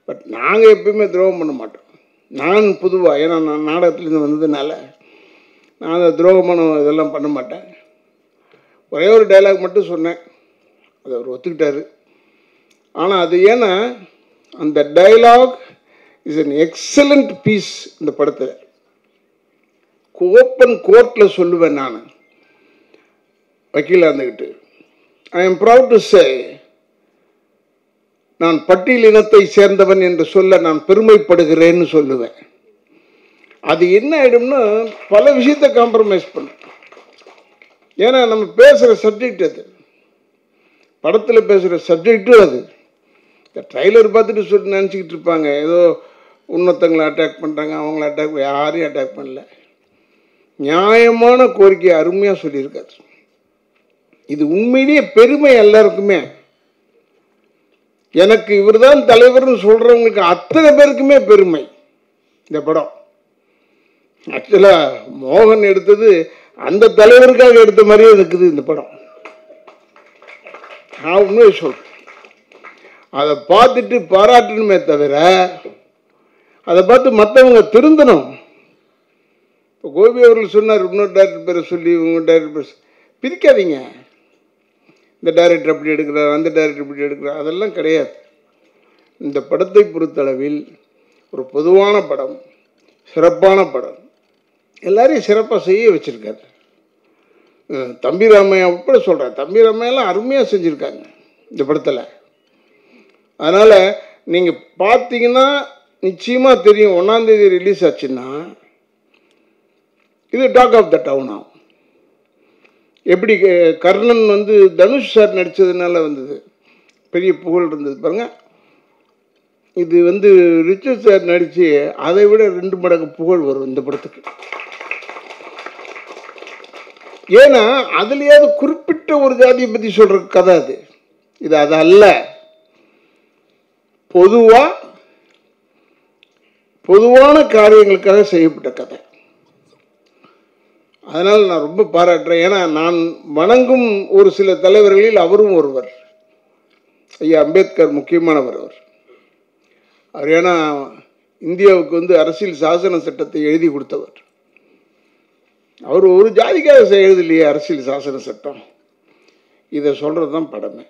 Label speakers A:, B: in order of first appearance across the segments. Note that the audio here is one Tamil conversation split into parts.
A: பட் நாங்கள் எப்பயுமே துரோகம் பண்ண மாட்டோம் நான் பொதுவாக ஏன்னா நான் நாடகத்துலேருந்து வந்ததுனால நான் அந்த துரோகம் பண்ண இதெல்லாம் பண்ண மாட்டேன் ஒரே ஒரு டைலாக் மட்டும் சொன்னேன் அதை அவர் ஒத்துக்கிட்டாரு ஆனால் அது ஏன்னா அந்த dialogue is an excellent piece இந்த படத்தில் ஓப்பன் கோர்ட்டில் சொல்லுவேன் நான் வக்கீலாக இருந்துக்கிட்டு I am proud to say நான் பட்டியல் இனத்தை சேர்ந்தவன் என்று சொல்ல நான் பெருமைப்படுகிறேன்னு சொல்லுவேன் அது என்ன ஆயிடும்னா பல விஷயத்தை காம்ப்ரமைஸ் பண்ணும் ஏன்னா நம்ம பேசுகிற சப்ஜெக்ட் அது படத்தில் பேசுகிற சப்ஜெக்டும் அது இந்த ட்ரைலர் பார்த்துட்டு சொல்லி நினச்சிக்கிட்டு இருப்பாங்க ஏதோ இன்னொருத்தங்களை அட்டாக் பண்ணுறாங்க அவங்கள அட்டாக் யாரையும் அட்டாக் பண்ணல நியாயமான கோரிக்கையை அருமையாக சொல்லியிருக்காரு இது உண்மையிலேயே பெருமை எல்லாருக்குமே எனக்கு இவர்தான் தலைவர்னு சொல்றவங்களுக்கு அத்தனை பேருக்குமே பெருமை இந்த படம் ஆக்சுவலாக மோகன் எடுத்தது அந்த தலைவருக்காக எடுத்த மாதிரியே இருக்குது இந்த படம் நான் உண்மையை சொல்றேன் அதை பார்த்துட்டு பாராட்டணுமே தவிர அதை பார்த்து மற்றவங்க திருந்தணும் இப்போ கோபி அவர்கள் சொன்னார் இன்னொரு டேரக்டர் பேரை சொல்லி உங்க டேரக்டர் பேர் பிரிக்காதீங்க இந்த டைரக்டர் அப்படி எடுக்கிறார் அந்த டைரக்டர் இப்படி எடுக்கிறார் அதெல்லாம் கிடையாது இந்த படத்தை பொறுத்தளவில் ஒரு பொதுவான படம் சிறப்பான படம் எல்லாரையும் சிறப்பாக செய்ய வச்சுருக்காரு அஹ் தம்பி ராமையா உட்பட சொல்கிறேன் தம்பி ராமையெல்லாம் அருமையாக செஞ்சுருக்காங்க இந்த படத்தில் அதனால் நீங்கள் பார்த்தீங்கன்னா நிச்சயமாக தெரியும் ஒன்றாந்தேதி ரிலீஸ் ஆச்சுன்னா இது டாக் ஆஃப் த டவுன் ஆகும் எப்படி க- கர்ணன் வந்து தனுஷ் சார் நடித்ததுனால வந்தது பெரிய புகழ் இருந்தது பாருங்க இது வந்து ரிச்சர்ட் சார் நடித்து அதை விட ரெண்டு மடங்கு புகழ் வரும் இந்த படத்துக்கு ஏன்னா அதுலயாவது குறிப்பிட்ட ஒரு ஜாதியை பற்றி சொல்கிற கதை அது இது அது அல்ல பொதுவாக பொதுவான காரியங்களுக்காக செய்யப்பட்ட கதை அதனால் நான் ரொம்ப பாராட்டுறேன் ஏன்னா நான் வணங்கும் ஒரு சில தலைவர்களில் அவரும் ஒருவர் ஐயா அம்பேத்கர் முக்கியமானவர் அவர் அவர் ஏன்னா இந்தியாவுக்கு வந்து அரசியல் சாசன சட்டத்தை எழுதி கொடுத்தவர் அவர் ஒரு ஜாதிக்காக செ- எழுதலையே அரசியல் சாசன சட்டம் இதை சொல்கிறது தான் படமே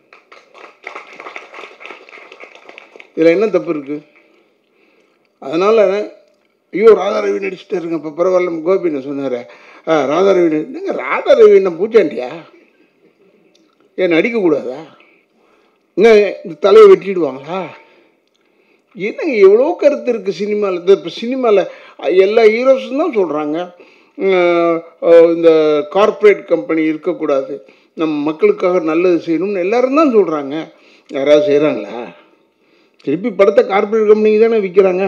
A: இதில் என்ன தப்பு இருக்கு அதனால் ஐயோ ராதாரவி நடிச்சுட்டு இருங்க இப்போ பரவாயில்ல கோபின்னு சொன்னார் ஆ ராதாரவி நடி- என்னங்க ராதாரவி என்ன பூச்சாண்டியா ஏன் நடிக்கக்கூடாதா என்ன இந்த தலையை வெட்டிடுவாங்களா என்னங்க எவ்வளோ கருத்து இருக்குது சினிமாவில் இந்த இப்போ சினிமாவில் எல்லா ஹீரோஸும் தான் சொல்கிறாங்க இந்த கார்ப்பரேட் கம்பெனி இருக்கக்கூடாது நம்ம மக்களுக்காக நல்லது செய்யணும்னு எல்லாரும் தான் சொல்கிறாங்க யாராவது செய்கிறாங்களா திருப்பி படத்தை கார்ப்பரேட் கம்பெனிக்கு தானே விற்கிறாங்க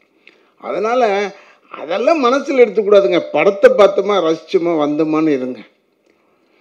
A: அதனால் அதெல்லாம் மனசில் எடுத்துக்கூடாதுங்க படத்தை பார்த்தோமா ரசிச்சோமா வந்தோமான்னு இருங்க